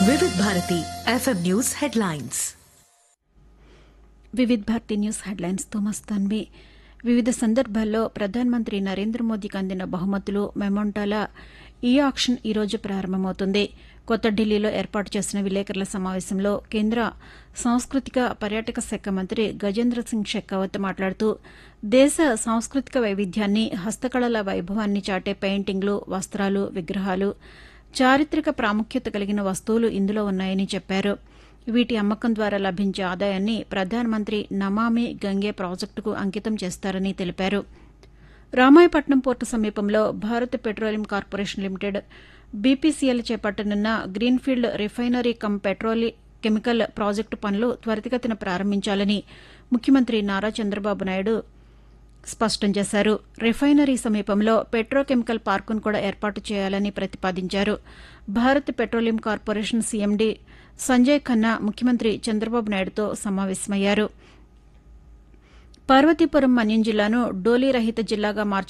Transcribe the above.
వివిధ Bharati FM news headlines Vividh Bharati news హెడ్లైన్స్తో మస్తాన్వి వివిధ సందర్భాల్లో ప్రధానమంత్రి నరేంద్ర మోదీకి అందిన బహుమతులు మెమోంటాల ఈ ఆక్షన్ ఈరోజు ప్రారంభమవుతుంది కొత్త ఢిల్లీలో ఏర్పాటు చేసిన విలేకరుల సమావేశంలో కేంద్ర సాంస్కృతిక పర్యాటక శాఖ మంత్రి గజేంద్ర సింగ్ షెకావత్ మాట్లాడుతూ దేశ సాంస్కృతిక వైవిధ్యాన్ని హస్తకళల వైభవాన్ని చాటే పెయింటింగ్లు వస్త్రాలు విగ్రహాలు చారిత్రక ప్రాముఖ్యత కలిగిన వస్తువులు ఇందులో ఉన్నాయని చెప్పారు వీటి అమ్మకం ద్వారా లభించే ఆదాయాన్ని ప్రధానమంత్రి నమామి గంగే ప్రాజెక్టుకు అంకితం చేస్తారని తెలిపారు రామాయపట్నం పోర్టు సమీపంలో Bharat petroleum corporation limited BPCL చేపట్టనున్న greenfield refinery cum petrochemical project పనులు త్వరితగతిన ప్రారంభించాలని ముఖ్యమంత్రి నారా చంద్రబాబు నాయుడు స్పష్టం చేశారు రిఫైనరీ సమీపంలో పెట్రోకెమికల్ పార్కును కూడా ఏర్పాటు చేయాలని ప్రతిపాదించారు Bharat petroleum corporation CMD Sanjay Khanna ముఖ్యమంత్రి చంద్రబాబు నాయుడుతో సమావేశమయ్యారు పార్వతీపురం మన్యం జిల్లాను డోలీ రహిత జిల్లాగా మార్చ